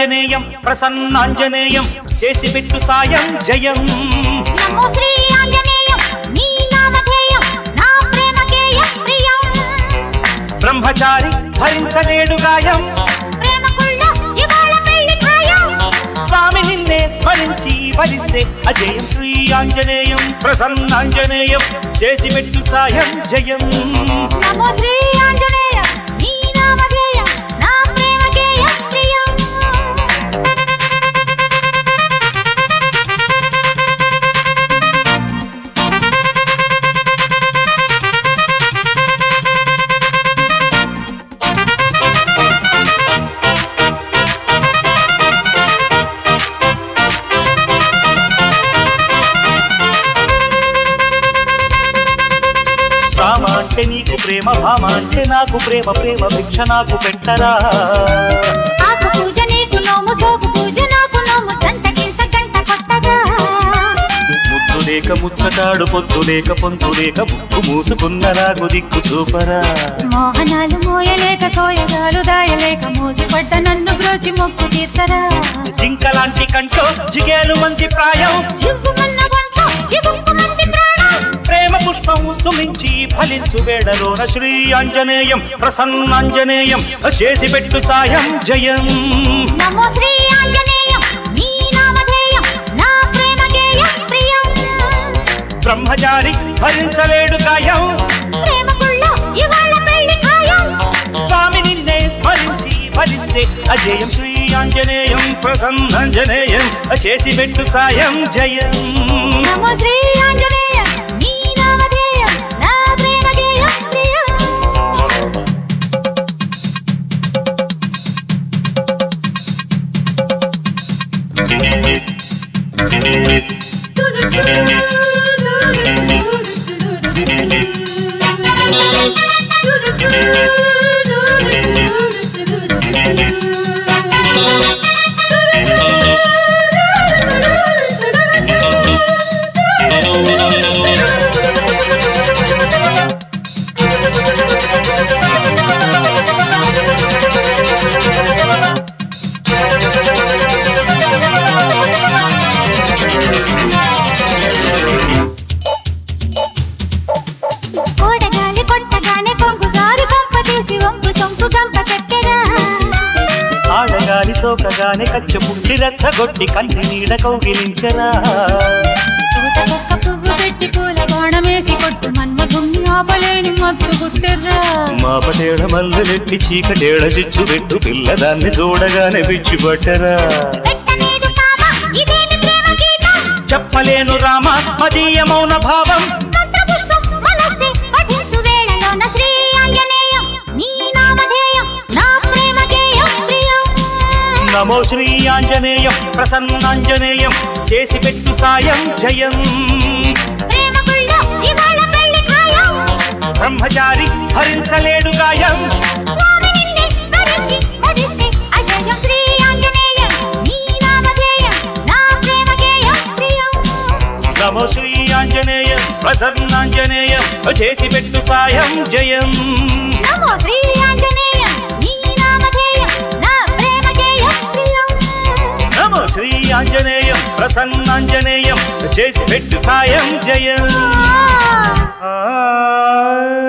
ఆంజనేయం ప్రసన్నాంజనేయం చేసి పెట్టు సాయం జయం నమో శ్రీ ఆంజనేయం నీ నామధేయం నా ప్రేమకేయ ప్రియం బ్రహ్మచారి భరించలేడు గాయం ప్రేమకుళ్ళో ఇవాళ పెళ్లి ఖాయం స్వామి నిన్నే స్మరించి భరిస్తే అజయం శ్రీ ఆంజనేయం ప్రసన్నాంజనేయం చేసి పెట్టు సాయం జయం నమో శ్రీ ఆంజనేయం నీ నామధేయం నా ప్రేమకేయ ప్రియం సామ అంటే నీకు ప్రేమ భామ అంటే నాకు ప్రేమ ప్రేమ భిక్ష నాకు పెట్టరా ఆకు పూజ నీకు నోము సోకు పూజ నాకు నోము జంట గింత గంట కొట్టగా ముద్దు లేక ముచ్చటాడు పొద్దు లేక పొందు లేక ముక్కు మూసుకున్న నాకు దిక్కు చూపరా మోహనాలు మోయలేక సోయగాలు దాయలేక మోసుపడ్డ నన్ను బ్రోచి మొక్కు తీర్చరా జింకలాంటి కంటో జిగేలు మంది ప్రాయం చివ్వుమన్న వంట్లో చివుక్కు మంది ప్రాణం ప్రేమ పుష్పం సుమించి ఫలించు వేడలోన శ్రీ ఆంజనేయం ప్రసన్నాంజనేయం చేసి పెట్టు సాయం జయం నమో శ్రీ ఆంజనేయం నీ నామధేయం నా ప్రేమకేయ ప్రియం బ్రహ్మచారి భరించలేడు గాయం ప్రేమకుళ్ళో ఇవాళ పెళ్లి ఖాయం స్వామి నిన్నే స్మరించి ఫలిస్తే అజయం శ్రీ ఆంజనేయం ప్రసన్నాంజనేయం చేసి పెట్టు సాయం జయం నమో శ్రీ ఆంజనేయం నీ నామధేయం నా ప్రేమకేయ ప్రియం కోడగాలి కొట్టగానే కొంగు జారి కొంప తీసి వంపు సొంపు గంప కట్టెరా ఆడగాలి సోకగానే కచ్చ పుట్టి రెచ్చగొట్టి కంటి నీడ కౌగిలించరా పూత కుక్క పువ్వు పెట్టి పూల బాణమేసి కొట్టు మన్మధుణ్ణి ఆపలేని మత్తు గుట్టెర్రా మాపటేడ మల్లెలెట్టి చీకటేడ చిచ్చు పెట్టు పిల్లదాన్ని చూడగానే పిచ్చి పట్టరా పెట్టలేదు కామ ఇదేమి ప్రేమ గీతం చెప్పలేను రామ మదీయ మౌన భావం మంత్రపుష్పం మనస్సే పఠించు వేళలోన శ్రీ ఆంజనేయం నీ నామధేయం నా ప్రేమ గేయం ప్రియం నమో శ్రీ ఆంజనేయం ప్రసన్నాంజనేయం చేసి పెట్టు సాయం జయం ప్రేమకుళ్ళో ఇవాళ పెళ్లి ఖాయం బ్రహ్మచారి భరించలేడు గాయం స్వామి నిన్నే స్మరించి వరిస్తే అజయం శ్రీ ఆంజనేయం నీ నామధేయం నా ప్రేమ గేయం ప్రియం నమో శ్రీ ఆంజనేయం ప్రసన్నాంజనేయం చేసి పెట్టు సాయం జయం నమో శ్రీ ఆంజనేయం నీ నామధేయం నా ప్రేమ గేయం ప్రియం నమో శ్రీ ఆంజనేయం ప్రసన్నాంజనేయం చేసి పెట్టు సాయం జయం ఆ ఆ